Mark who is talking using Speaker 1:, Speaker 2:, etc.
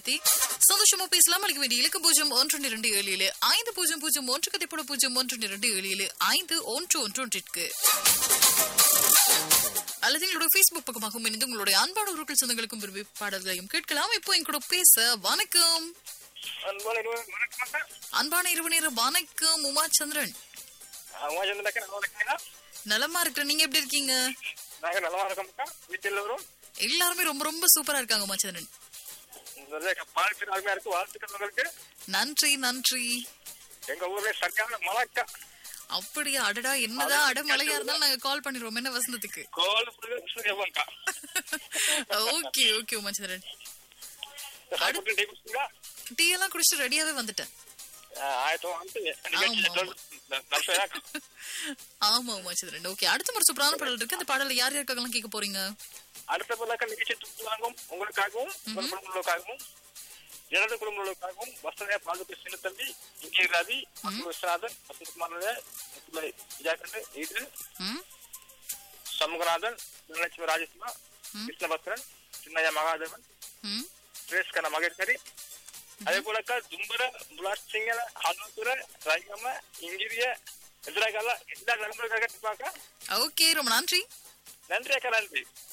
Speaker 1: பத்தி சந்தோஷமா பேசலாம் அளிக்க வேண்டிய இலக்கு பூஜ்ஜியம் ஒன்று இரண்டு ஏழு ஏழு ஐந்து பூஜ்ஜியம் பூஜ்ஜியம் ஒன்று கதைப்பட பூஜ்ஜியம் ஒன்று இரண்டு ஏழு ஏழு ஐந்து ஒன்று ஒன்று ஒன்றிற்கு அல்லது எங்களுடைய Facebook பக்கமாகவும் இணைந்து உங்களுடைய அன்பான உருக்கள் சொந்தங்களுக்கும் விரும்பி பாடல்களையும் கேட்கலாம் இப்போ என் கூட பேச வணக்கம்
Speaker 2: அன்பான இருவர் வணக்கம் அக்கா.
Speaker 1: அன்பான இரவு நேர வணக்கம் உமா சந்திரன்
Speaker 2: ஆ, உமாச்சந்திரன் அக்கா, நல்லா இருக்கீங்களா?
Speaker 1: நலமா இருக்கிறேன் நீங்க எப்படி இருக்கீங்க
Speaker 2: நாங்க நலமா இருக்கோம் அக்கா. வீட்டில் எல்லோரும்
Speaker 1: எல்லாருமே ரொம்ப ரொம்ப சூப்பரா இருக்காங்க உமா சந்திரன்
Speaker 2: நல்ல அக்கா, பாடல் அருமையா இருக்கு வாழ்த்துக்கள் உங்களுக்கு
Speaker 1: நன்றி நன்றி
Speaker 2: எங்க ஊர்ல சரியான மழை அக்கா
Speaker 1: அப்படியா அடடா என்னதான் அடமழையா இருந்தாலும் நாங்க கால் பண்ணிடுவோம் என்ன வசந்தத்துக்கு
Speaker 2: கோல் அக்கா
Speaker 1: ஓகே ஓகே உமாச்சந்திரன்
Speaker 2: சாப்பிட்டு டீ குடிச்சீங்களா
Speaker 1: டீ எல்லாம் குடிச்சிட்டு ரெடியாவே வந்துட்டேன்
Speaker 2: ஆ, ஆயிரத்தி வந்து நிகழ்ச்சி
Speaker 1: ஆமா.
Speaker 2: நல்- நல்சையா அக்கா.
Speaker 1: ஆமா உமாச்சந்திரன் ஓகே அடுத்த ஒரு சூப்பரான பாடல் இருக்கு அந்த பாடல யார் யாருக்காகலாம் கேட்க போறீங்க
Speaker 2: அடுத்த பிறகு நிகழ்ச்சி துப்புலாங்கும் உங்களுக்காகவும் உங்கள் குடும்பங்களுக்காகவும் எனது குடும்பங்களுக்காகவும் வசதியா பாதுகாப்பு சின்ன தம்பி இங்கே ரவி அப்துல் விஸ்வநாதன் வசந்தகுமார் முத்துமலை விஜயகண்டன் இது
Speaker 1: ம்
Speaker 2: சண்முகநாதன் தனலட்சுமி ராஜேஸ்வரா கிருஷ்ணபத்ரன் சின்னய்ய மகாதேவன்
Speaker 1: ம்
Speaker 2: சுரேஷ் கண்ண மகேஸ்வரி அதே போலக்கா தும்பர புலாட் சிங்கல ஹனுசுர ரைகம இங்கிரிய எதிராக எல்லா நண்பர்களுக்காக பார்க்க
Speaker 1: ஓகே ரொம்ப நன்றி
Speaker 2: நன்றி அக்கா நன்றி